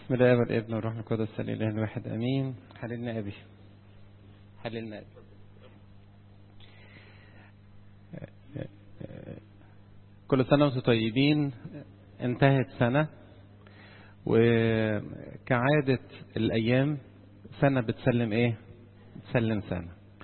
بسم الله والابن والروح القدس الاله الواحد امين حللنا ابي حللنا ابي كل سنه وانتم طيبين انتهت سنه وكعاده الايام سنه بتسلم ايه بتسلم سنه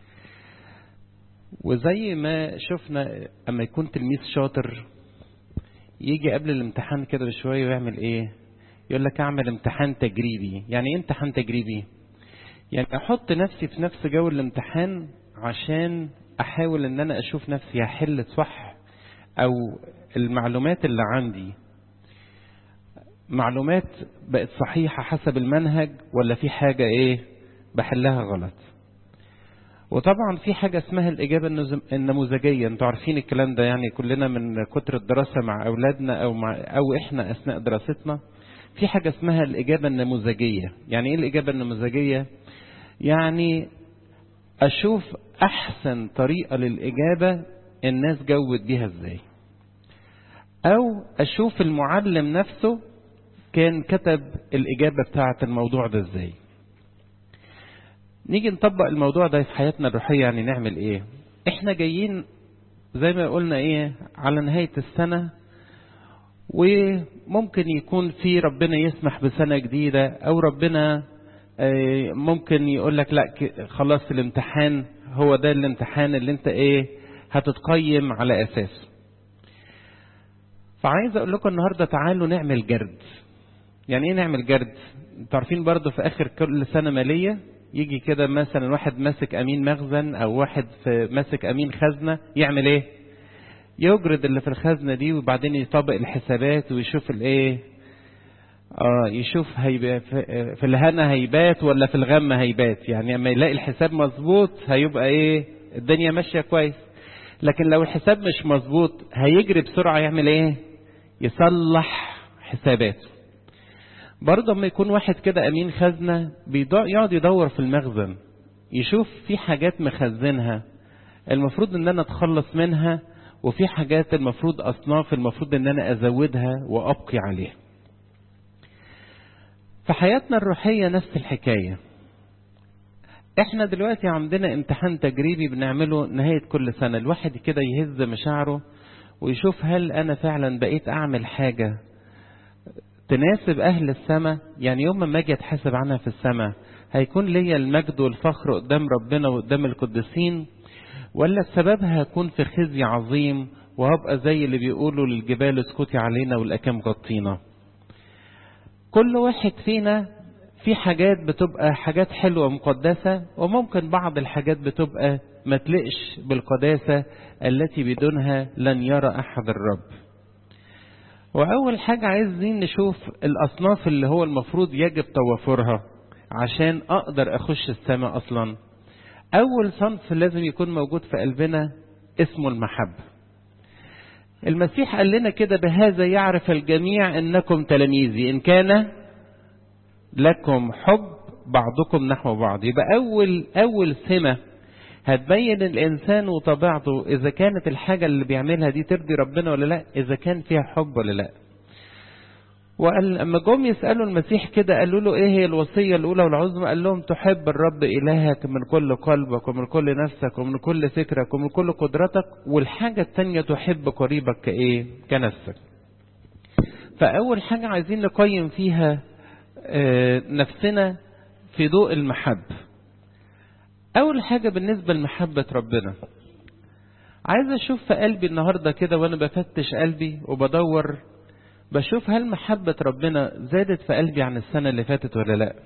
وزي ما شفنا اما يكون تلميذ شاطر يجي قبل الامتحان كده بشويه ويعمل ايه يقول لك اعمل امتحان تجريبي يعني ايه امتحان تجريبي يعني احط نفسي في نفس جو الامتحان عشان احاول ان انا اشوف نفسي هحل صح او المعلومات اللي عندي معلومات بقت صحيحة حسب المنهج ولا في حاجة ايه بحلها غلط وطبعا في حاجة اسمها الإجابة النموذجية انتوا عارفين الكلام ده يعني كلنا من كتر الدراسة مع أولادنا أو, مع أو إحنا أثناء دراستنا في حاجة اسمها الإجابة النموذجية يعني إيه الإجابة النموذجية يعني أشوف أحسن طريقة للإجابة الناس جاوبت بيها إزاي أو أشوف المعلم نفسه كان كتب الإجابة بتاعة الموضوع ده إزاي نيجي نطبق الموضوع ده في حياتنا الروحية يعني نعمل إيه إحنا جايين زي ما قلنا إيه على نهاية السنة وممكن يكون في ربنا يسمح بسنة جديدة أو ربنا ممكن يقول لك لا خلاص الامتحان هو ده الامتحان اللي انت ايه هتتقيم على اساسه فعايز اقول لكم النهارده تعالوا نعمل جرد يعني ايه نعمل جرد انتوا عارفين برضه في اخر كل سنه ماليه يجي كده مثلا واحد ماسك امين مخزن او واحد في ماسك امين خزنه يعمل ايه يجرد اللي في الخزنه دي وبعدين يطبق الحسابات ويشوف الايه اه يشوف هيبقى في الهنا هيبات ولا في الغم هيبات يعني اما يلاقي الحساب مظبوط هيبقى ايه الدنيا ماشيه كويس لكن لو الحساب مش مظبوط هيجري بسرعه يعمل ايه يصلح حساباته برضه اما يكون واحد كده امين خزنه يقعد يدور في المخزن يشوف في حاجات مخزنها المفروض ان انا اتخلص منها وفي حاجات المفروض اصناف المفروض ان انا ازودها وابقي عليها في حياتنا الروحية نفس الحكاية احنا دلوقتي عندنا امتحان تجريبي بنعمله نهاية كل سنة الواحد كده يهز مشاعره ويشوف هل انا فعلا بقيت اعمل حاجة تناسب اهل السماء يعني يوم ما اجي اتحاسب عنها في السماء هيكون ليا المجد والفخر قدام ربنا وقدام القديسين ولا سببها هكون في خزي عظيم وهبقى زي اللي بيقولوا للجبال اسكتي علينا والاكام غطينا كل واحد فينا في حاجات بتبقى حاجات حلوة مقدسة وممكن بعض الحاجات بتبقى ما تلقش بالقداسة التي بدونها لن يرى أحد الرب وأول حاجة عايزين نشوف الأصناف اللي هو المفروض يجب توافرها عشان أقدر أخش السماء أصلا أول صنف لازم يكون موجود في قلبنا اسمه المحبة المسيح قال لنا كده بهذا يعرف الجميع انكم تلاميذي ان كان لكم حب بعضكم نحو بعض يبقى اول اول سمه هتبين الانسان وطبيعته اذا كانت الحاجه اللي بيعملها دي ترضي ربنا ولا لا اذا كان فيها حب ولا لا وقال لما جم يسالوا المسيح كده قالوا له ايه هي الوصيه الاولى والعظمى قال لهم تحب الرب الهك من كل قلبك ومن كل نفسك ومن كل فكرك ومن كل قدرتك والحاجه الثانيه تحب قريبك كايه كنفسك فاول حاجه عايزين نقيم فيها نفسنا في ضوء المحبه اول حاجه بالنسبه لمحبه ربنا عايز اشوف في قلبي النهارده كده وانا بفتش قلبي وبدور بشوف هل محبة ربنا زادت في قلبي عن السنة اللي فاتت ولا لا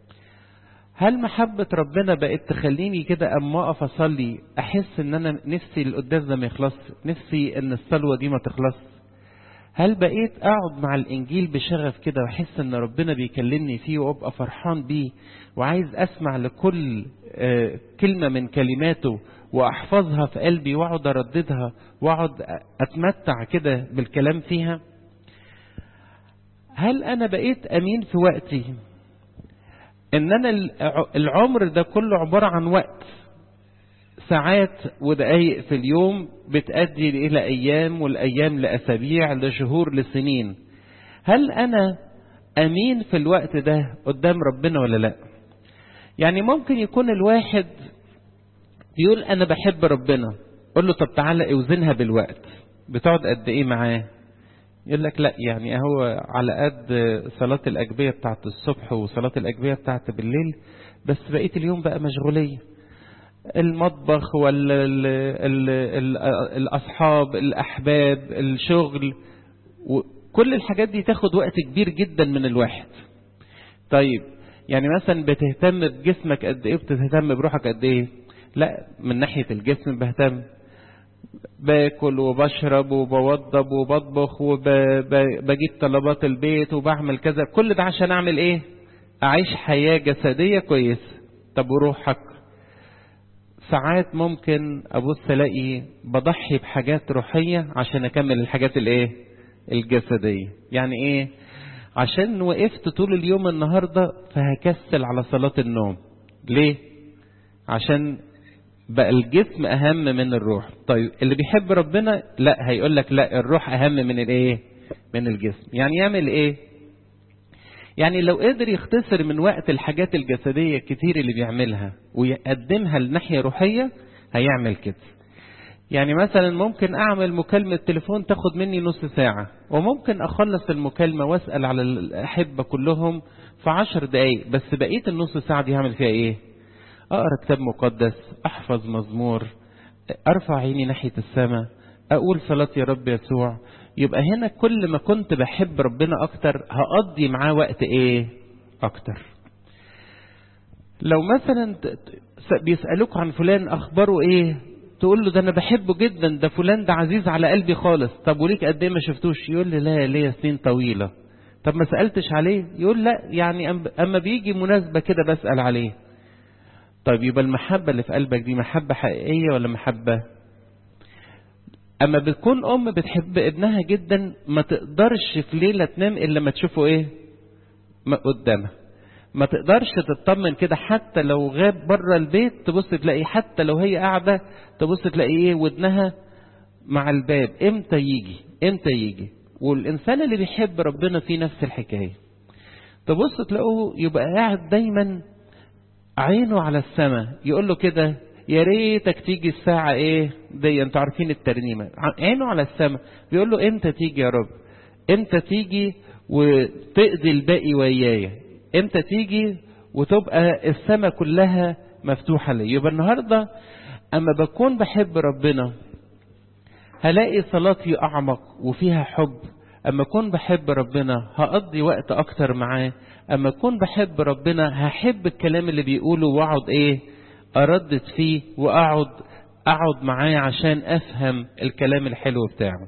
هل محبة ربنا بقت تخليني كده أما أقف أصلي أحس إن أنا نفسي القداس ده ما يخلص نفسي إن الصلوة دي ما تخلص هل بقيت أقعد مع الإنجيل بشغف كده وأحس إن ربنا بيكلمني فيه وأبقى فرحان بيه وعايز أسمع لكل كلمة من كلماته وأحفظها في قلبي وأقعد أرددها وأقعد أتمتع كده بالكلام فيها هل انا بقيت امين في وقتي ان انا العمر ده كله عبارة عن وقت ساعات ودقايق في اليوم بتأدي الى ايام والايام لاسابيع لشهور لسنين هل انا امين في الوقت ده قدام ربنا ولا لا يعني ممكن يكون الواحد يقول انا بحب ربنا قول له طب تعالى اوزنها بالوقت بتقعد قد ايه معاه يقول لك لا يعني هو على قد صلاة الأجبية بتاعت الصبح وصلاة الأجبية بتاعت بالليل بس بقية اليوم بقى مشغولية المطبخ ولا ال ال ال الأصحاب الأحباب الشغل وكل الحاجات دي تاخد وقت كبير جدا من الواحد طيب يعني مثلا بتهتم بجسمك قد ايه بتهتم بروحك قد ايه لا من ناحية الجسم بهتم باكل وبشرب وبوضب وبطبخ وبجيب طلبات البيت وبعمل كذا كل ده عشان اعمل ايه اعيش حياة جسدية كويسة طب وروحك ساعات ممكن ابص الاقي بضحي بحاجات روحية عشان اكمل الحاجات الايه الجسدية يعني ايه عشان وقفت طول اليوم النهاردة فهكسل على صلاة النوم ليه عشان بقى الجسم اهم من الروح طيب اللي بيحب ربنا لا هيقول لك لا الروح اهم من الايه من الجسم يعني يعمل ايه يعني لو قدر يختصر من وقت الحاجات الجسدية الكتير اللي بيعملها ويقدمها لناحية روحية هيعمل كده يعني مثلا ممكن اعمل مكالمة تليفون تاخد مني نص ساعة وممكن اخلص المكالمة واسأل على الاحبة كلهم في عشر دقايق بس بقية النص ساعة دي هعمل فيها ايه اقرا كتاب مقدس احفظ مزمور ارفع عيني ناحيه السماء اقول صلاه يا رب يسوع يبقى هنا كل ما كنت بحب ربنا اكتر هقضي معاه وقت ايه اكتر لو مثلا بيسالوك عن فلان اخباره ايه تقول له ده انا بحبه جدا ده فلان ده عزيز على قلبي خالص طب وليك قد ايه ما شفتوش يقول لي لا ليا سنين طويله طب ما سالتش عليه يقول لا يعني اما بيجي مناسبه كده بسال عليه طيب يبقى المحبة اللي في قلبك دي محبة حقيقية ولا محبة أما بتكون أم بتحب ابنها جدا ما تقدرش في ليلة تنام إلا لما تشوفه إيه ما قدامها ما تقدرش تطمن كده حتى لو غاب بره البيت تبص تلاقي حتى لو هي قاعدة تبص تلاقي إيه ودنها مع الباب إمتى يجي إمتى يجي والإنسان اللي بيحب ربنا في نفس الحكاية تبص تلاقوه يبقى قاعد دايما عينه على السماء يقول له كده يا ريتك تيجي الساعة ايه دي انتوا عارفين الترنيمة عينه على السماء بيقول له امتى تيجي يا رب امتى تيجي وتقضي الباقي ويايا امتى تيجي وتبقى السماء كلها مفتوحة لي يبقى النهاردة اما بكون بحب ربنا هلاقي صلاتي اعمق وفيها حب اما اكون بحب ربنا هقضي وقت اكتر معاه اما اكون بحب ربنا هحب الكلام اللي بيقوله واقعد ايه اردد فيه واقعد اقعد معاه عشان افهم الكلام الحلو بتاعه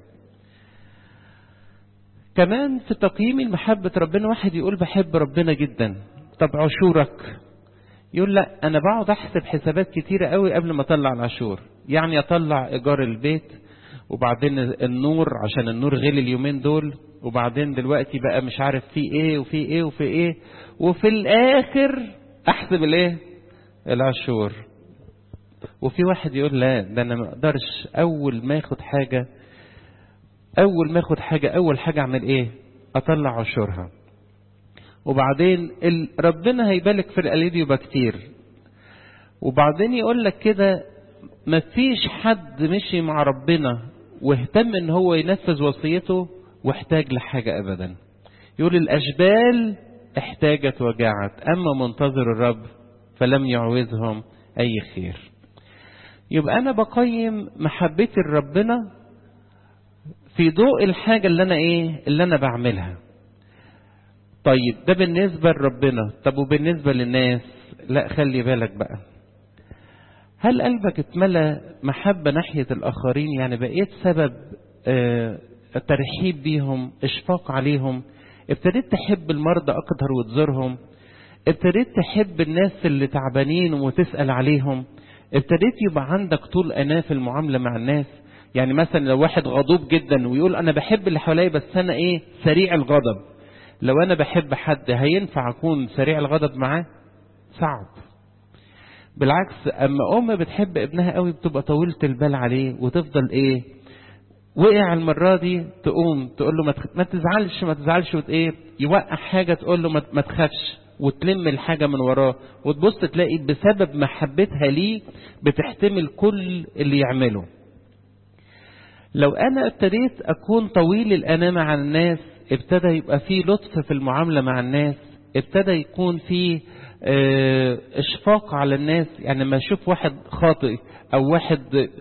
كمان في تقييمي لمحبة ربنا واحد يقول بحب ربنا جدا طب عشورك يقول لا انا بقعد احسب حسابات كتيرة قوي قبل ما اطلع العشور يعني اطلع ايجار البيت وبعدين النور عشان النور غلي اليومين دول وبعدين دلوقتي بقى مش عارف في ايه وفي ايه وفي ايه وفي الاخر احسب الايه العشور وفي واحد يقول لا ده انا ما اقدرش اول ما اخد حاجة اول ما اخد حاجة اول حاجة اعمل ايه اطلع عشورها وبعدين ال... ربنا هيبالك في القليل يبقى كتير وبعدين يقول لك كده مفيش حد مشي مع ربنا واهتم ان هو ينفذ وصيته واحتاج لحاجة ابدا يقول الاشبال احتاجت وجعت اما منتظر الرب فلم يعوزهم اي خير يبقى انا بقيم محبتي لربنا في ضوء الحاجة اللي انا ايه اللي انا بعملها طيب ده بالنسبة لربنا طب وبالنسبة للناس لا خلي بالك بقى هل قلبك اتملى محبة ناحية الآخرين يعني بقيت سبب اه ترحيب بيهم إشفاق عليهم ابتديت تحب المرضى أكتر وتزورهم ابتديت تحب الناس اللي تعبانين وتسأل عليهم ابتديت يبقى عندك طول أناة في المعاملة مع الناس يعني مثلا لو واحد غضوب جدا ويقول أنا بحب اللي حواليا بس أنا إيه سريع الغضب لو أنا بحب حد هينفع أكون سريع الغضب معاه صعب بالعكس اما ام بتحب ابنها قوي بتبقى طويلة البال عليه وتفضل ايه وقع المرة دي تقوم تقول له ما تزعلش ما تزعلش وت ايه يوقع حاجة تقول له ما تخافش وتلم الحاجة من وراه وتبص تلاقي بسبب محبتها ليه بتحتمل كل اللي يعمله لو انا ابتديت اكون طويل الاناه مع الناس ابتدى يبقى في لطف في المعامله مع الناس ابتدى يكون في اه اشفاق على الناس يعني لما اشوف واحد خاطئ او واحد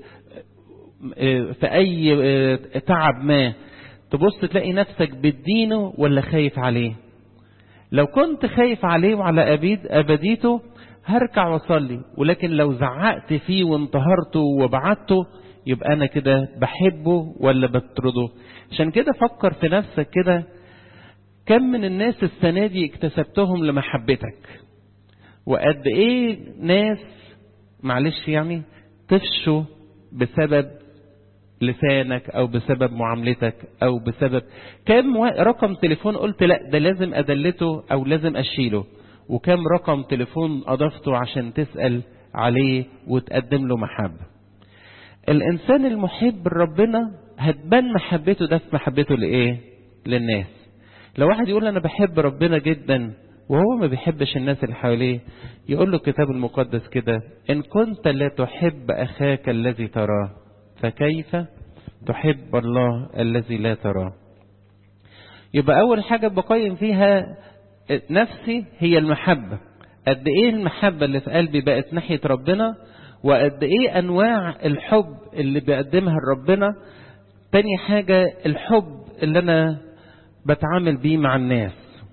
اه في اي اه تعب ما تبص تلاقي نفسك بتدينه ولا خايف عليه لو كنت خايف عليه وعلى أبيد أبديته هركع وصلي ولكن لو زعقت فيه وانتهرته وبعدته يبقى أنا كده بحبه ولا بطرده عشان كده فكر في نفسك كده كم من الناس السنة دي اكتسبتهم لمحبتك وقد ايه ناس معلش يعني طفشوا بسبب لسانك او بسبب معاملتك او بسبب كم رقم تليفون قلت لا ده لازم ادلته او لازم اشيله وكم رقم تليفون اضفته عشان تسأل عليه وتقدم له محبة الانسان المحب لربنا هتبان محبته ده في محبته لايه للناس لو واحد يقول انا بحب ربنا جدا وهو ما بيحبش الناس اللي حواليه يقول له الكتاب المقدس كده ان كنت لا تحب اخاك الذي تراه فكيف تحب الله الذي لا تراه يبقى أول حاجة بقيم فيها نفسي هي المحبة قد إيه المحبة اللي في قلبي بقت ناحية ربنا وقد إيه أنواع الحب اللي بقدمها لربنا تاني حاجة الحب اللي أنا بتعامل بيه مع الناس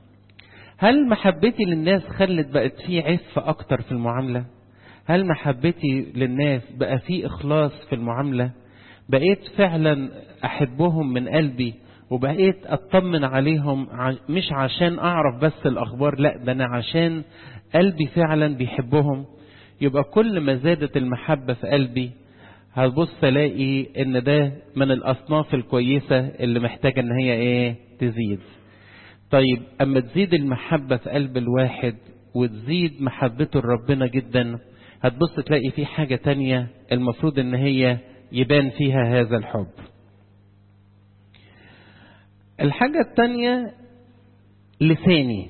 هل محبتي للناس خلت بقت فيه عفة أكتر في المعاملة هل محبتي للناس بقى فيه إخلاص في المعاملة بقيت فعلا أحبهم من قلبي وبقيت أطمن عليهم مش عشان أعرف بس الأخبار لا ده أنا عشان قلبي فعلا بيحبهم يبقى كل ما زادت المحبة في قلبي هتبص الاقي ان ده من الاصناف الكويسة اللي محتاجة ان هي ايه تزيد طيب اما تزيد المحبة في قلب الواحد وتزيد محبته لربنا جدا هتبص تلاقي في حاجة تانية المفروض ان هي يبان فيها هذا الحب الحاجة التانية لساني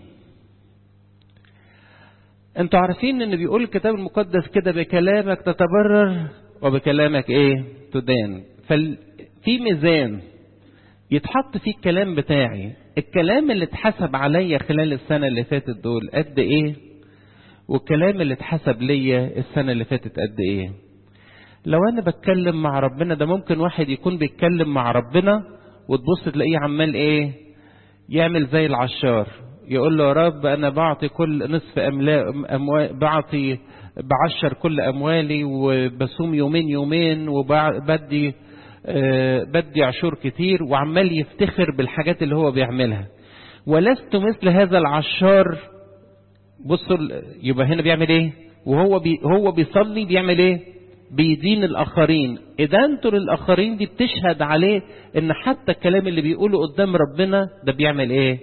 انتوا عارفين ان بيقول الكتاب المقدس كده بكلامك تتبرر وبكلامك ايه تدان ففي ميزان يتحط فيه الكلام بتاعي الكلام اللي اتحسب عليا خلال السنة اللي فاتت دول قد ايه والكلام اللي اتحسب ليا السنة اللي فاتت قد ايه لو انا بتكلم مع ربنا ده ممكن واحد يكون بيتكلم مع ربنا وتبص تلاقيه عمال ايه يعمل زي العشار يقول له يا رب انا بعطي كل نصف اموال بعطي بعشر كل اموالي وبصوم يومين يومين وبدي أه بدي عشور كتير وعمال يفتخر بالحاجات اللي هو بيعملها ولست مثل هذا العشار بصوا يبقى هنا بيعمل ايه وهو بي هو بيصلي بيعمل ايه بيدين الاخرين ادانته للاخرين دي بتشهد عليه ان حتى الكلام اللي بيقوله قدام ربنا ده بيعمل ايه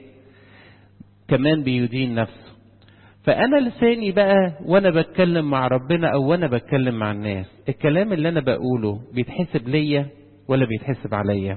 كمان بيدين نفسه فانا لساني بقى وانا بتكلم مع ربنا او وانا بتكلم مع الناس الكلام اللي انا بقوله بيتحسب ليا ولا بيتحسب عليا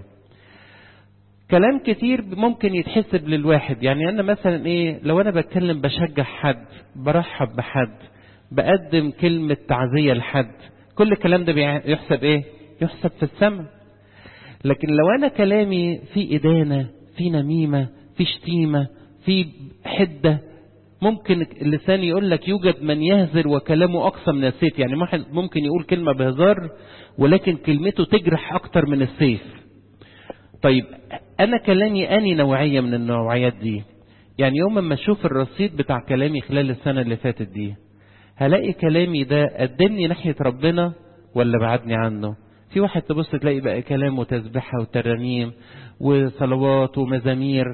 كلام كتير ممكن يتحسب للواحد يعني انا مثلا ايه لو انا بتكلم بشجع حد برحب بحد بقدم كلمة تعزية لحد كل الكلام ده يحسب ايه يحسب في السماء لكن لو انا كلامي في ادانة في نميمة في شتيمة في حدة ممكن اللسان يقول لك يوجد من يهزر وكلامه أقصى من السيف يعني ممكن يقول كلمة بهزار ولكن كلمته تجرح أكتر من السيف طيب أنا كلامي أني نوعية من النوعيات دي يعني يوم ما أشوف الرصيد بتاع كلامي خلال السنة اللي فاتت دي هلاقي كلامي ده قدمني ناحية ربنا ولا بعدني عنه في واحد تبص تلاقي بقى كلامه تسبحة وترانيم وصلوات ومزامير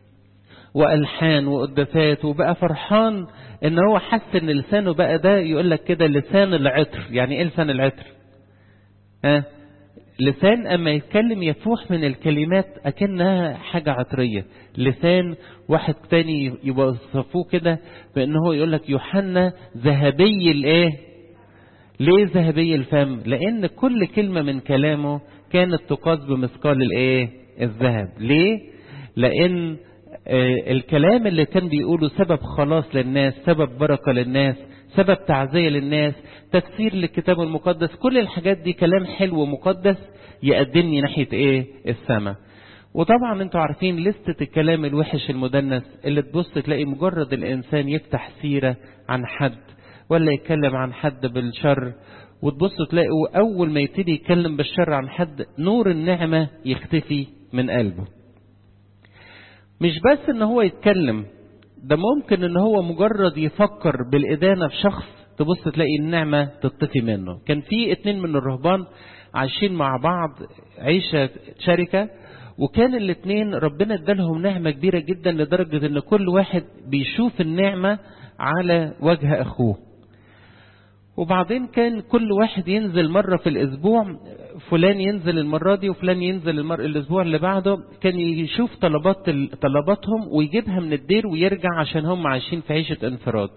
والحان وقداسات وبقى فرحان ان هو حس ان لسانه بقى ده يقول لك كده لسان العطر يعني ايه لسان العطر ها أه؟ لسان اما يتكلم يفوح من الكلمات اكنها حاجة عطرية لسان واحد تاني يوصفوه كده بان هو يقول لك يوحنا ذهبي الايه ليه ذهبي الفم لان كل كلمة من كلامه كانت تقاس بمثقال الايه الذهب ليه لان آه الكلام اللي كان بيقوله سبب خلاص للناس سبب بركة للناس سبب تعزية للناس تفسير للكتاب المقدس كل الحاجات دي كلام حلو ومقدس يقدمني ناحية ايه السماء وطبعا انتوا عارفين لستة الكلام الوحش المدنس اللي تبص تلاقي مجرد الانسان يفتح سيرة عن حد ولا يتكلم عن حد بالشر وتبصوا تلاقوا اول ما يبتدي يتكلم بالشر عن حد نور النعمة يختفي من قلبه مش بس ان هو يتكلم ده ممكن ان هو مجرد يفكر بالادانة في شخص تبص تلاقي النعمة تطفي منه كان في اتنين من الرهبان عايشين مع بعض عيشة شركة وكان الاتنين ربنا ادالهم نعمة كبيرة جدا لدرجة ان كل واحد بيشوف النعمة على وجه اخوه وبعدين كان كل واحد ينزل مرة في الاسبوع فلان ينزل المرة دي وفلان ينزل المر... الاسبوع اللي بعده كان يشوف طلبات طلباتهم ويجيبها من الدير ويرجع عشان هم عايشين في عيشة انفراد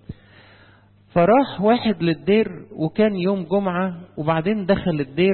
فراح واحد للدير وكان يوم جمعة وبعدين دخل الدير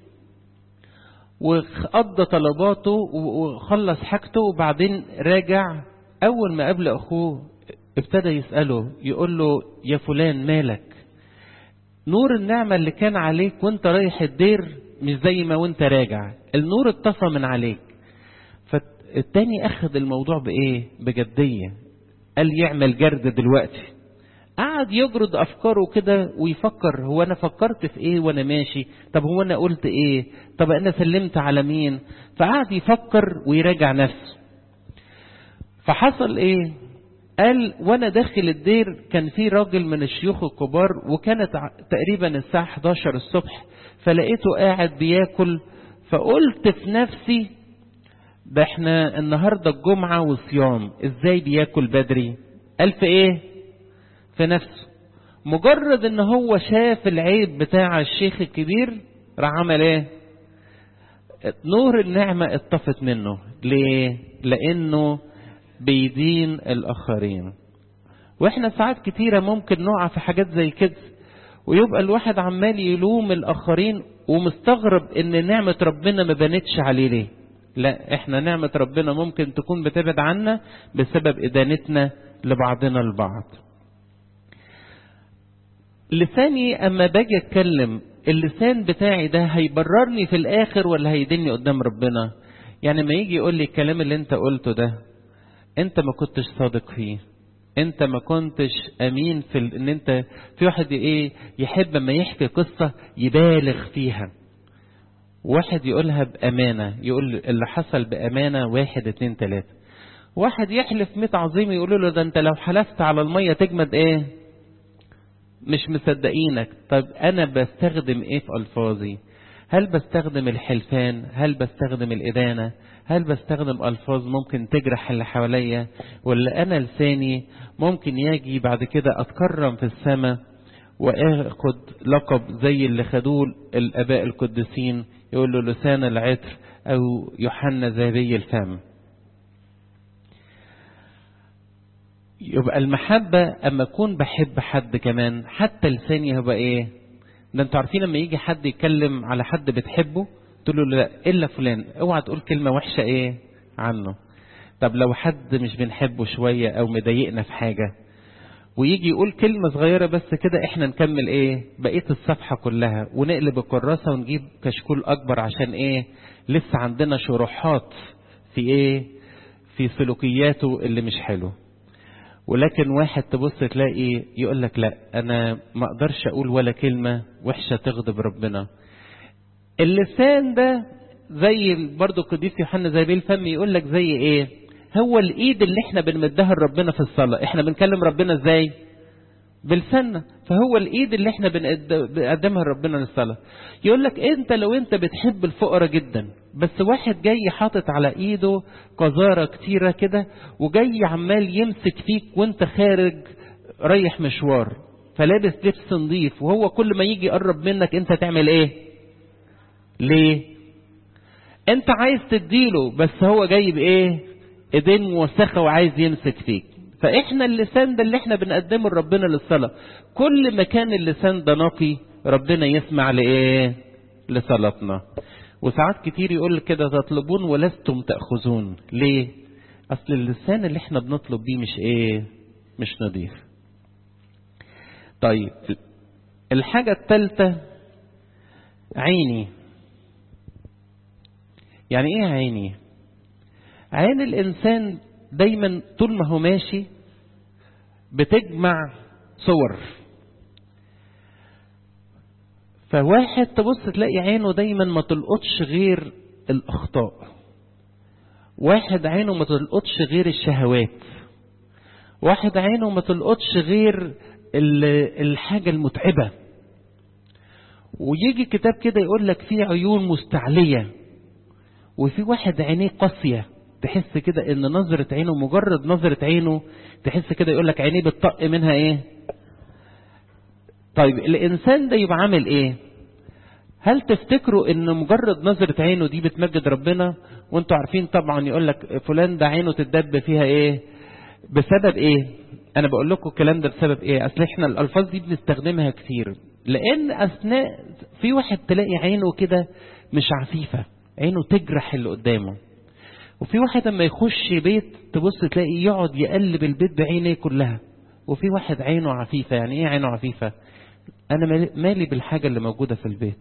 وقضى طلباته وخلص حاجته وبعدين راجع أول ما قابل أخوه ابتدى يسأله يقول له يا فلان مالك نور النعمة اللي كان عليك وانت رايح الدير مش زي ما وانت راجع النور اتطفى من عليك فالتاني أخذ الموضوع بإيه بجدية قال يعمل جرد دلوقتي قعد يجرد افكاره كده ويفكر هو انا فكرت في ايه وانا ماشي طب هو انا قلت ايه طب انا سلمت على مين فقعد يفكر ويراجع نفسه فحصل ايه قال وانا داخل الدير كان في راجل من الشيوخ الكبار وكانت تقريبا الساعة 11 الصبح فلقيته قاعد بياكل فقلت في نفسي ده احنا النهاردة الجمعة وصيام ازاي بياكل بدري قال في ايه في نفسه مجرد ان هو شاف العيب بتاع الشيخ الكبير راح عمل ايه نور النعمة اتطفت منه ليه لانه بيدين الاخرين واحنا ساعات كتيرة ممكن نقع في حاجات زي كده ويبقى الواحد عمال يلوم الاخرين ومستغرب ان نعمة ربنا ما بانتش عليه ليه لا احنا نعمة ربنا ممكن تكون بتبعد عنا بسبب ادانتنا لبعضنا البعض لساني اما باجي اتكلم اللسان بتاعي ده هيبررني في الاخر ولا هيدني قدام ربنا يعني ما يجي يقول لي الكلام اللي انت قلته ده انت ما كنتش صادق فيه انت ما كنتش امين في ال... ان انت في واحد ايه يحب ما يحكي قصة يبالغ فيها واحد يقولها بامانة يقول اللي حصل بامانة واحد اتنين تلاتة واحد يحلف ميت عظيم يقول له ده انت لو حلفت على المية تجمد ايه مش مصدقينك طب انا بستخدم ايه في الفاظي هل بستخدم الحلفان هل بستخدم الادانه هل بستخدم الفاظ ممكن تجرح اللي حواليا ولا انا لساني ممكن يجي بعد كده اتكرم في السماء واخد لقب زي اللي خدوه الاباء القديسين يقول له لسان العطر او يوحنا ذهبي الفم يبقى المحبة أما أكون بحب حد كمان حتى لساني هيبقى إيه؟ ده أنتوا عارفين لما يجي حد يتكلم على حد بتحبه تقول له لا إلا فلان اوعى تقول كلمة وحشة إيه عنه. طب لو حد مش بنحبه شوية أو مضايقنا في حاجة ويجي يقول كلمة صغيرة بس كده إحنا نكمل إيه؟ بقية الصفحة كلها ونقلب الكراسة ونجيب كشكول أكبر عشان إيه؟ لسه عندنا شروحات في إيه؟ في سلوكياته اللي مش حلو. ولكن واحد تبص تلاقي يقول لك لا انا ما اقدرش اقول ولا كلمه وحشه تغضب ربنا اللسان ده زي برضو القديس يوحنا زي الفم يقول لك زي ايه هو الايد اللي احنا بنمدها لربنا في الصلاه احنا بنكلم ربنا ازاي بلساننا فهو الايد اللي احنا بنقدمها لربنا للصلاه يقول لك انت لو انت بتحب الفقراء جدا بس واحد جاي حاطط على ايده قذاره كتيره كده وجاي عمال يمسك فيك وانت خارج رايح مشوار فلابس لبس نظيف وهو كل ما يجي يقرب منك انت تعمل ايه ليه انت عايز تديله بس هو جاي بايه ايدين موسخه وعايز يمسك فيك فاحنا اللسان ده اللي احنا بنقدمه لربنا للصلاه كل ما كان اللسان ده نقي ربنا يسمع لايه لصلاتنا وساعات كتير يقول كده تطلبون ولستم تأخذون ليه اصل اللسان اللي احنا بنطلب بيه مش ايه مش نظيف طيب الحاجة الثالثة عيني يعني ايه عيني عين الانسان دايما طول ما هو ماشي بتجمع صور فواحد تبص تلاقي عينه دايما ما تلقطش غير الاخطاء واحد عينه ما تلقطش غير الشهوات واحد عينه ما تلقطش غير الحاجة المتعبة ويجي كتاب كده يقول لك في عيون مستعلية وفي واحد عينيه قاسية تحس كده ان نظرة عينه مجرد نظرة عينه تحس كده يقول لك عينيه بتطق منها ايه طيب الانسان ده يبقى عامل ايه هل تفتكروا ان مجرد نظرة عينه دي بتمجد ربنا وانتوا عارفين طبعا يقول لك فلان ده عينه تتدب فيها ايه بسبب ايه انا بقول لكم الكلام ده بسبب ايه اصل احنا الالفاظ دي بنستخدمها كتير لان اثناء في واحد تلاقي عينه كده مش عفيفة عينه تجرح اللي قدامه وفي واحد لما يخش بيت تبص تلاقي يقعد يقلب البيت بعينيه كلها وفي واحد عينه عفيفة يعني ايه عينه عفيفة انا مالي بالحاجة اللي موجودة في البيت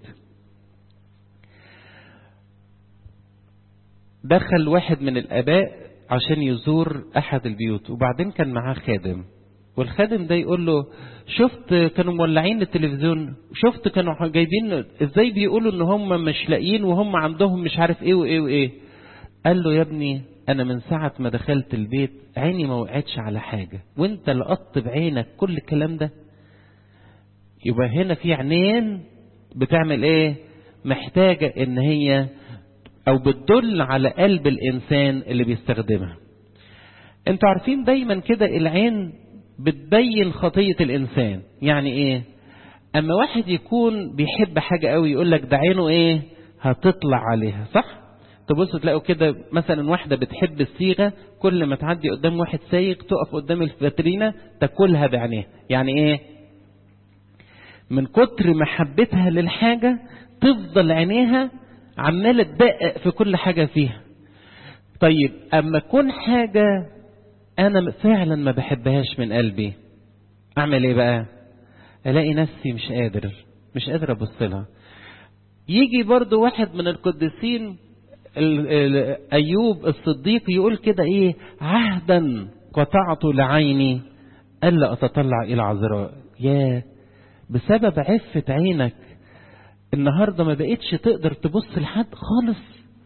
دخل واحد من الاباء عشان يزور احد البيوت وبعدين كان معاه خادم والخادم ده يقول له شفت كانوا مولعين التلفزيون شفت كانوا جايبين ازاي بيقولوا ان هم مش لاقيين وهم عندهم مش عارف ايه وايه وايه قال له يا ابني انا من ساعة ما دخلت البيت عيني ما وقعتش على حاجة وانت لقطت بعينك كل الكلام ده يبقى هنا في عينين بتعمل ايه محتاجة ان هي او بتدل على قلب الانسان اللي بيستخدمها انتوا عارفين دايما كده العين بتبين خطية الانسان يعني ايه اما واحد يكون بيحب حاجة قوي يقول لك ده عينه ايه هتطلع عليها صح تبصوا تلاقوا كده مثلا واحدة بتحب الصيغة كل ما تعدي قدام واحد سايق تقف قدام الفاترينة تاكلها بعينيها يعني ايه من كتر محبتها للحاجة تفضل عينيها عمالة تدقق في كل حاجة فيها طيب اما تكون حاجة انا فعلا ما بحبهاش من قلبي اعمل ايه بقى الاقي نفسي مش قادر مش قادر ابص لها يجي برضو واحد من القديسين ايوب الصديق يقول كده ايه عهدا قطعت لعيني الا اتطلع الى عذراء يا بسبب عفة عينك النهاردة ما بقتش تقدر تبص لحد خالص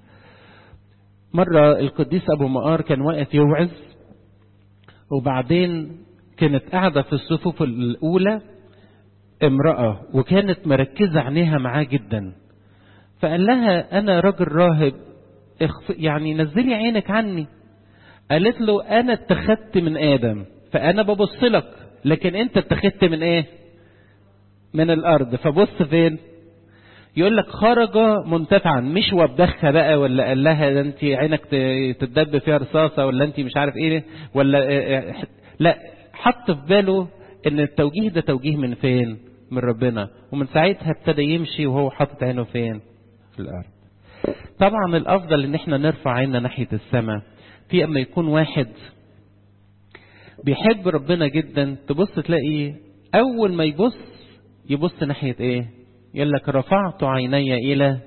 مرة القديس أبو مقار كان واقف يوعظ وبعدين كانت قاعدة في الصفوف الأولى امرأة وكانت مركزة عينيها معاه جدا فقال لها أنا راجل راهب يعني نزلي عينك عني قالت له أنا اتخذت من آدم فأنا ببص لك لكن أنت اتخذت من إيه من الأرض فبص فين يقول لك خرج منتفعا مش وبدخها بقى ولا قال لها ده انت عينك تتدب فيها رصاصه ولا انت مش عارف ايه ولا لا حط في باله ان التوجيه ده توجيه من فين من ربنا ومن ساعتها ابتدى يمشي وهو حاطط عينه فين في الارض طبعا الافضل ان احنا نرفع عيننا ناحيه السماء في اما يكون واحد بيحب ربنا جدا تبص تلاقي اول ما يبص يبص ناحيه ايه يقول لك رفعت عيني إلى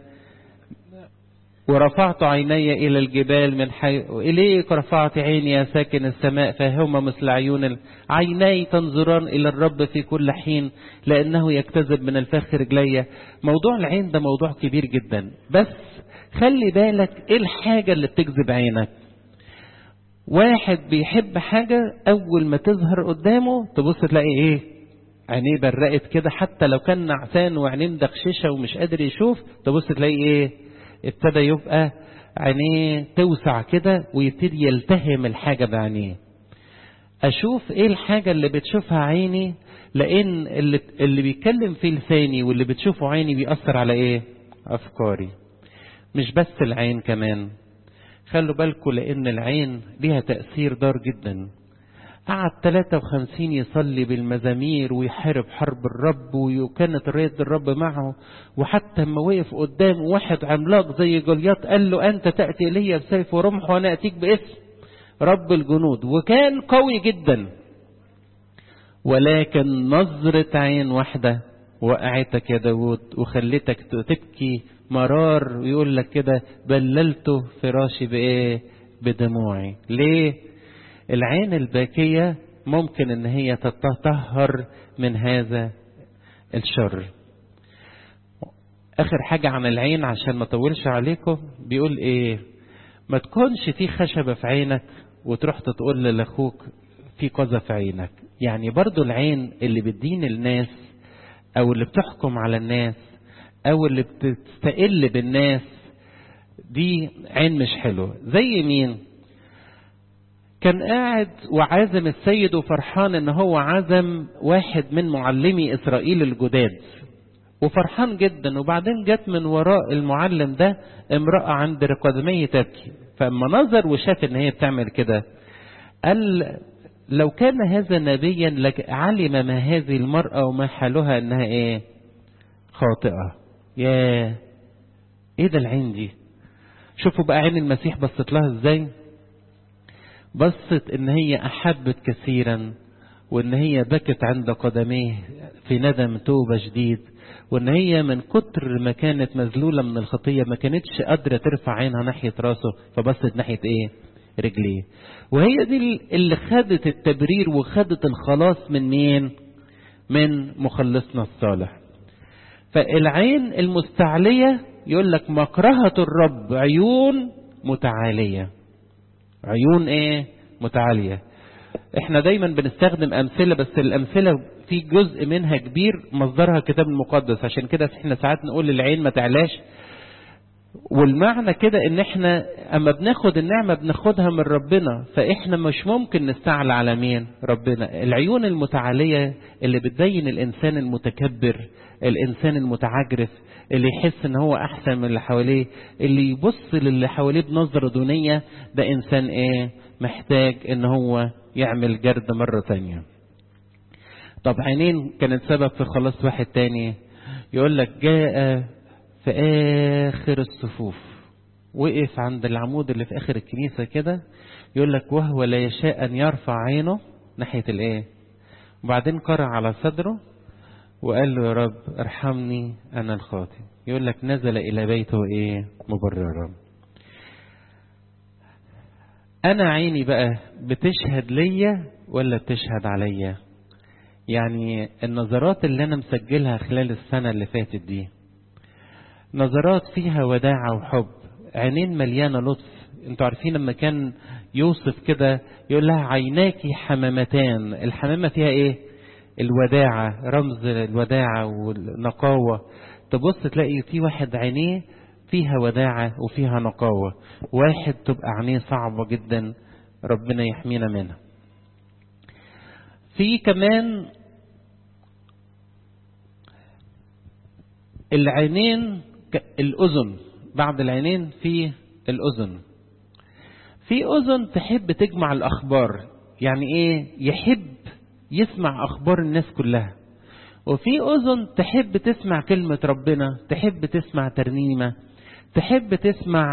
ورفعت عيني إلى الجبال من حي إليك رفعت عيني يا ساكن السماء فهما مثل عيون عيني تنظران إلى الرب في كل حين لأنه يكتذب من الفخ رجلي موضوع العين ده موضوع كبير جدا بس خلي بالك إيه الحاجة اللي بتجذب عينك واحد بيحب حاجة أول ما تظهر قدامه تبص تلاقي إيه عينيه برقت كده حتى لو كان نعسان وعينيه مدخششه ومش قادر يشوف تبص تلاقي ايه ابتدى يبقى عينيه توسع كده ويبتدي يلتهم الحاجه بعينيه اشوف ايه الحاجه اللي بتشوفها عيني لان اللي, اللي بيتكلم فيه لساني واللي بتشوفه عيني بيأثر على ايه افكاري مش بس العين كمان خلوا بالكم لان العين ليها تأثير دار جدا قعد 53 يصلي بالمزامير ويحارب حرب الرب وكانت راية الرب معه وحتى لما وقف قدام واحد عملاق زي جولياط قال له أنت تأتي إلي بسيف ورمح وأنا أتيك باسم رب الجنود وكان قوي جدا ولكن نظرة عين واحدة وقعتك يا داود وخلتك تبكي مرار ويقول لك كده بللت فراشي بإيه بدموعي ليه العين الباكية ممكن ان هي تتطهر من هذا الشر اخر حاجة عن العين عشان ما اطولش عليكم بيقول ايه ما تكونش في خشبة في عينك وتروح تقول لاخوك في قذى في عينك يعني برضو العين اللي بتدين الناس او اللي بتحكم على الناس او اللي بتستقل بالناس دي عين مش حلوة زي مين كان قاعد وعازم السيد وفرحان ان هو عزم واحد من معلمي اسرائيل الجداد وفرحان جدا وبعدين جت من وراء المعلم ده امرأة عند قدميه تبكي فاما نظر وشاف ان هي بتعمل كده قال لو كان هذا نبيا لعلم ما هذه المرأة وما حالها انها ايه خاطئة يا ايه ده العين دي شوفوا بقى عين المسيح بصت لها ازاي بصت ان هي احبت كثيرا وان هي بكت عند قدميه في ندم توبة جديد وان هي من كتر ما كانت مذلولة من الخطية ما كانتش قادرة ترفع عينها ناحية راسه فبصت ناحية ايه رجليه وهي دي اللي خدت التبرير وخدت الخلاص من مين من مخلصنا الصالح فالعين المستعلية يقول لك مكرهة الرب عيون متعالية عيون ايه متعالية احنا دايما بنستخدم امثلة بس الامثلة في جزء منها كبير مصدرها الكتاب المقدس عشان كده احنا ساعات نقول العين ما تعلاش والمعنى كده ان احنا اما بناخد النعمة بناخدها من ربنا فاحنا مش ممكن نستعلى على مين ربنا العيون المتعالية اللي بتبين الانسان المتكبر الانسان المتعجرف اللي يحس ان هو احسن من اللي حواليه اللي يبص للي حواليه بنظرة دونية ده انسان ايه محتاج ان هو يعمل جرد مرة تانية طب عينين كانت سبب في خلاص واحد تاني يقول لك جاء في آخر الصفوف وقف عند العمود اللي في آخر الكنيسة كده يقول لك وهو لا يشاء أن يرفع عينه ناحية الإيه وبعدين قرأ على صدره وقال له يا رب ارحمني أنا الخاطئ يقول لك نزل إلى بيته إيه مبررا أنا عيني بقى بتشهد ليا ولا بتشهد عليا يعني النظرات اللي أنا مسجلها خلال السنة اللي فاتت دي نظرات فيها وداعة وحب عينين مليانة لطف انتوا عارفين لما كان يوصف كده يقول لها عيناكي حمامتان الحمامة فيها ايه الوداعة رمز الوداعة والنقاوة تبص تلاقي في واحد عينيه فيها وداعة وفيها نقاوة واحد تبقى عينيه صعبة جدا ربنا يحمينا منها في كمان العينين الأذن بعد العينين في الأذن في أذن تحب تجمع الأخبار يعني إيه يحب يسمع أخبار الناس كلها وفي أذن تحب تسمع كلمة ربنا تحب تسمع ترنيمة تحب تسمع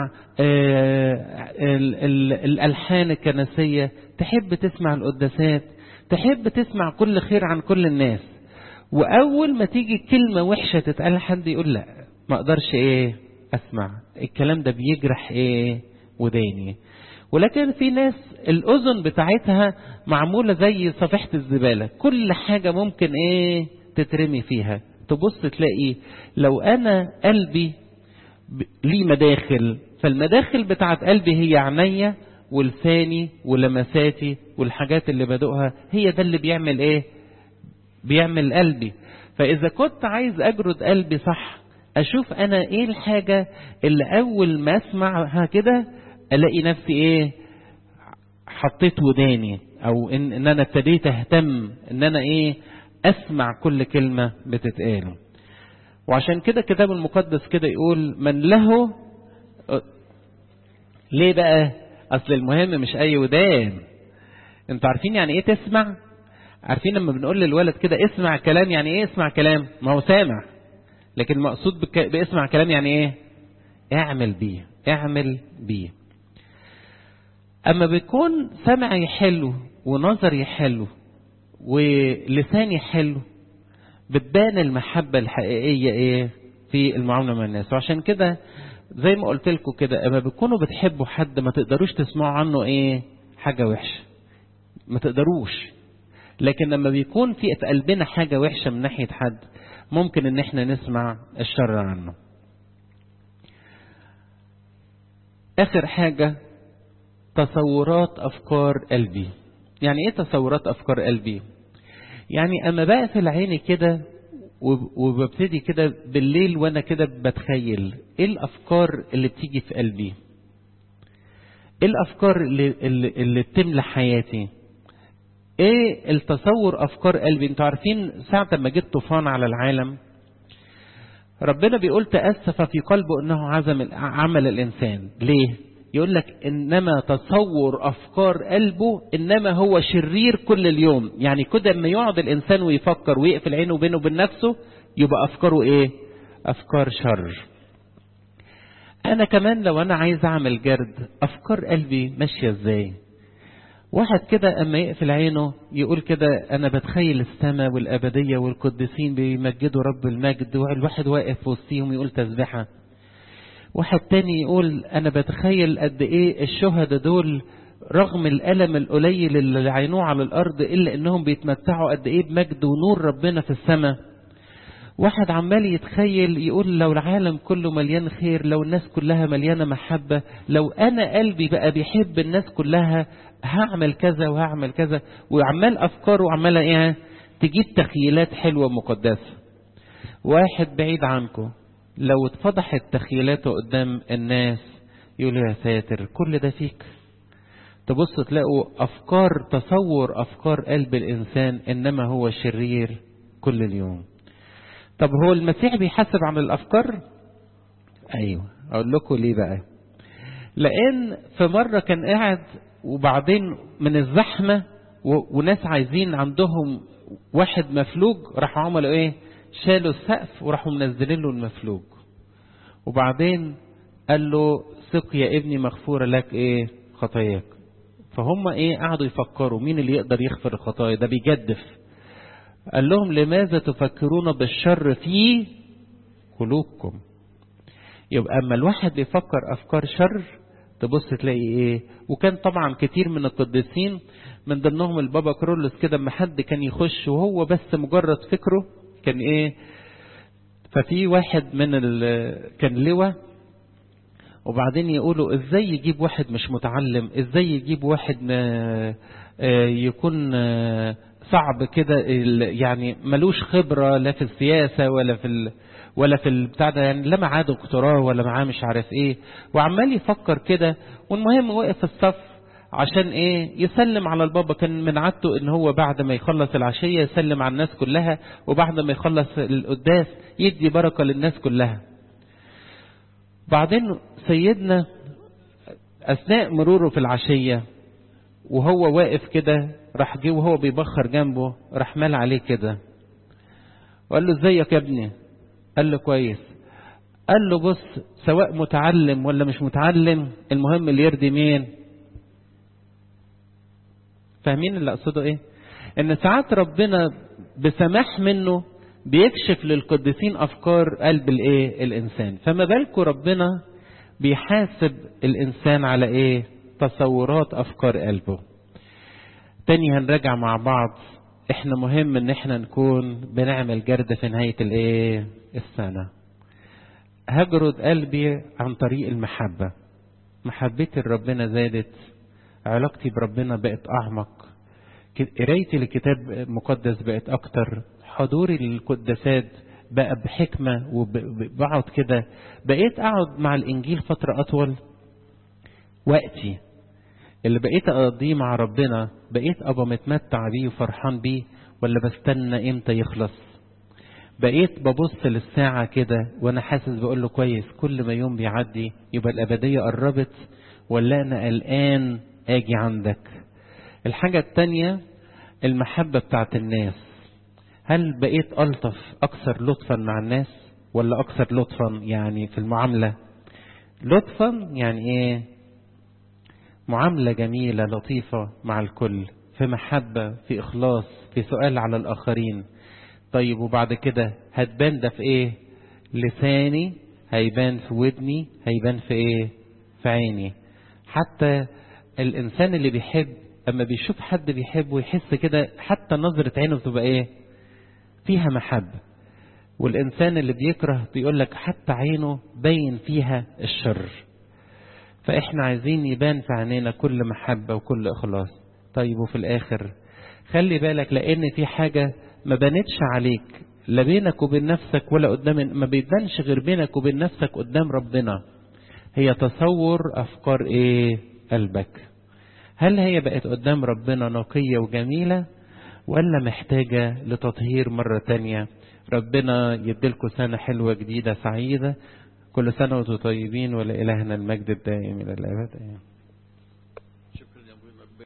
الألحان الكنسية تحب تسمع القداسات تحب تسمع كل خير عن كل الناس وأول ما تيجي كلمة وحشة تتقال حد يقول لا ما أقدرش إيه أسمع الكلام ده بيجرح إيه وداني ولكن في ناس الأذن بتاعتها معمولة زي صفيحة الزبالة كل حاجة ممكن إيه تترمي فيها تبص تلاقي لو أنا قلبي ليه مداخل فالمداخل بتاعت قلبي هي عينيا ولساني ولمساتي والحاجات اللي بدوقها هي ده اللي بيعمل ايه بيعمل قلبي فاذا كنت عايز اجرد قلبي صح اشوف انا ايه الحاجة اللي اول ما اسمعها كده الاقي نفسي ايه حطيت وداني او ان, إن انا ابتديت اهتم ان انا ايه اسمع كل كلمة بتتقال وعشان كده الكتاب المقدس كده يقول من له ليه بقى اصل المهم مش اي ودان انتوا عارفين يعني ايه تسمع عارفين لما بنقول للولد كده اسمع كلام يعني ايه اسمع كلام ما هو سامع لكن المقصود بك... باسمع كلام يعني ايه اعمل بيه اعمل بيه اما بيكون سمعي حلو ونظري حلو ولساني حلو بتبان المحبة الحقيقية ايه في المعاملة مع الناس وعشان كده زي ما قلت لكم كده اما بتكونوا بتحبوا حد ما تقدروش تسمعوا عنه ايه حاجة وحشة ما تقدروش لكن لما بيكون في في قلبنا حاجة وحشة من ناحية حد ممكن ان احنا نسمع الشر عنه اخر حاجة تصورات افكار قلبي يعني ايه تصورات افكار قلبي يعني اما بقفل عيني كده وببتدي كده بالليل وانا كده بتخيل ايه الافكار اللي بتيجي في قلبي ايه الافكار اللي, اللي, اللي بتملى حياتي ايه التصور افكار قلبي انتوا عارفين ساعة ما جت طوفان على العالم ربنا بيقول تأسف في قلبه انه عزم عمل الانسان ليه يقول لك انما تصور افكار قلبه انما هو شرير كل اليوم يعني كده اما يقعد الانسان ويفكر ويقفل عينه بينه وبين نفسه يبقى افكاره ايه افكار شر انا كمان لو انا عايز اعمل جرد افكار قلبي ماشيه ازاي واحد كده اما يقفل عينه يقول كده انا بتخيل السماء والابديه والقديسين بيمجدوا رب المجد والواحد واقف وسطيهم يقول تسبحه واحد تاني يقول انا بتخيل قد ايه الشهداء دول رغم الالم القليل اللي عينوه على الارض الا انهم بيتمتعوا قد ايه بمجد ونور ربنا في السماء واحد عمال يتخيل يقول لو العالم كله مليان خير لو الناس كلها مليانه محبه لو انا قلبي بقى بيحب الناس كلها هعمل كذا وهعمل كذا وعمال افكاره وعماله ايه تجيب تخيلات حلوه مقدسه واحد بعيد عنكم لو اتفضحت تخيلاته قدام الناس يقولوا يا ساتر كل ده فيك تبص تلاقوا افكار تصور افكار قلب الانسان انما هو شرير كل اليوم طب هو المسيح بيحاسب عن الافكار ايوه اقول لكم ليه بقى لان في مره كان قاعد وبعدين من الزحمه وناس عايزين عندهم واحد مفلوج راحوا عملوا ايه شالوا السقف وراحوا منزلين له المفلوج وبعدين قال له ثق يا ابني مغفورة لك ايه خطاياك فهم ايه قعدوا يفكروا مين اللي يقدر يغفر الخطايا ده بيجدف قال لهم لماذا تفكرون بالشر في قلوبكم يبقى اما الواحد بيفكر افكار شر تبص تلاقي ايه وكان طبعا كتير من القديسين من ضمنهم البابا كرولوس كده اما حد كان يخش وهو بس مجرد فكره كان ايه ففي واحد من ال... كان لواء وبعدين يقولوا ازاي يجيب واحد مش متعلم ازاي يجيب واحد ما يكون صعب كده يعني ملوش خبرة لا في السياسة ولا في ال... ولا في البتاع ده يعني لا معاه دكتوراه ولا معاه مش عارف ايه وعمال يفكر كده والمهم وقف في الصف عشان ايه يسلم على البابا كان من عادته ان هو بعد ما يخلص العشية يسلم على الناس كلها وبعد ما يخلص القداس يدي بركة للناس كلها بعدين سيدنا اثناء مروره في العشية وهو واقف كده راح جه وهو بيبخر جنبه راح مال عليه كده وقال له ازيك يا ابني قال له كويس قال له بص سواء متعلم ولا مش متعلم المهم اللي يرضي مين فاهمين اللي اقصده ايه ان ساعات ربنا بسماح منه بيكشف للقديسين افكار قلب الايه الانسان فما بالكم ربنا بيحاسب الانسان على ايه تصورات افكار قلبه تاني هنراجع مع بعض احنا مهم ان احنا نكون بنعمل جرد في نهاية الايه السنة هجرد قلبي عن طريق المحبة محبتي لربنا زادت علاقتي بربنا بقت اعمق قرايتي للكتاب المقدس بقت اكتر حضوري للقداسات بقى بحكمة وبقعد كده بقيت اقعد مع الانجيل فترة اطول وقتي اللي بقيت اقضيه مع ربنا بقيت ابقى متمتع بيه وفرحان بيه ولا بستنى امتى يخلص بقيت ببص للساعة كده وانا حاسس بقول له كويس كل ما يوم بيعدي يبقى الابدية قربت ولا انا قلقان اجي عندك الحاجة التانية المحبة بتاعت الناس هل بقيت ألطف أكثر لطفا مع الناس ولا أكثر لطفا يعني في المعاملة لطفا يعني إيه معاملة جميلة لطيفة مع الكل في محبة في إخلاص في سؤال على الآخرين طيب وبعد كده هتبان ده في إيه لساني هيبان في ودني هيبان في إيه في عيني حتى الإنسان اللي بيحب أما بيشوف حد بيحبه يحس كده حتى نظرة عينه بتبقى إيه فيها محبة والإنسان اللي بيكره بيقول لك حتى عينه باين فيها الشر فإحنا عايزين يبان في عينينا كل محبة وكل إخلاص طيب وفي الآخر خلي بالك لأن في حاجة ما بانتش عليك لا بينك وبين نفسك ولا قدام ما بيبانش غير بينك وبين نفسك قدام ربنا هي تصور أفكار إيه قلبك هل هي بقت قدام ربنا نقية وجميلة ولا محتاجة لتطهير مرة تانية ربنا يديلكم سنة حلوة جديدة سعيدة كل سنة وانتم طيبين ولإلهنا المجد الدائم إلى الأبد